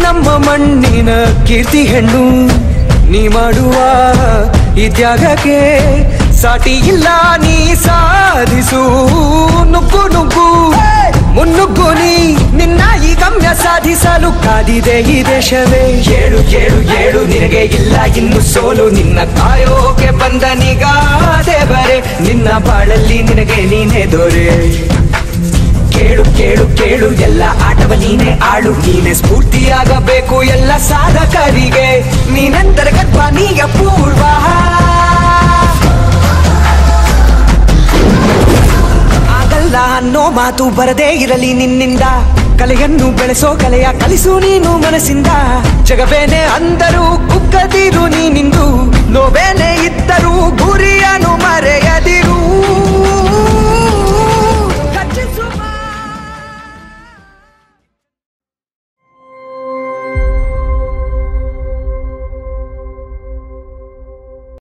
ನಮ್ಮ ಮಣ್ಣಿನ ಕೀರ್ತಿ ಹೆಣ್ಣು ನೀ ಮಾಡುವ ಈ ತ್ಯಾಗಕ್ಕೆ ಸಾಟಿ ಇಲ್ಲ ನೀ ಸಾಧಿಸು ನುಗ್ಗು ನುಗ್ಗು ಮುನ್ನುಗ್ಗು ನೀ ನಿನ್ನ ಈ ಗಮ್ಯ ಸಾಧಿಸಲು ಕಾದಿದೆ ಈ ದೇಶವೇ ಏಳು ಏಳು ಏಳು ನಿನಗೆ ಇಲ್ಲ ಇನ್ನು ಸೋಲು ನಿನ್ನ ಕಾಯೋಕೆ ಬಂದ ನಿಗಾದೆ ಬರೆ ನಿನ್ನ ಬಾಳಲ್ಲಿ ನಿನಗೆ ನೀನೇ ದೊರೆ ಕೇಳು ಕೇಳು ಕೇಳು ಎಲ್ಲ ಆಟವ ನೀನೇ ಆಳು ನೀನೆ ಸ್ಫೂರ್ತಿಯಾಗಬೇಕು ಎಲ್ಲ ಸಾಧಕರಿಗೆ ನೀನೆಂದರೆ ಗರ್ಭ ನೀಯ ಪೂರ್ವ ಆಗಲ್ಲ ಅನ್ನೋ ಮಾತು ಬರದೇ ಇರಲಿ ನಿನ್ನಿಂದ ಕಲೆಯನ್ನು ಬೆಳೆಸೋ ಕಲೆಯ ಕಲಿಸು ನೀನು ಮನಸ್ಸಿಂದ ಜಗವೇನೆ ಅಂದರು ಕುಗ್ಗದಿರು ನೀನಿಂದು ನೋವೇನೆ ಇದ್ದರೂ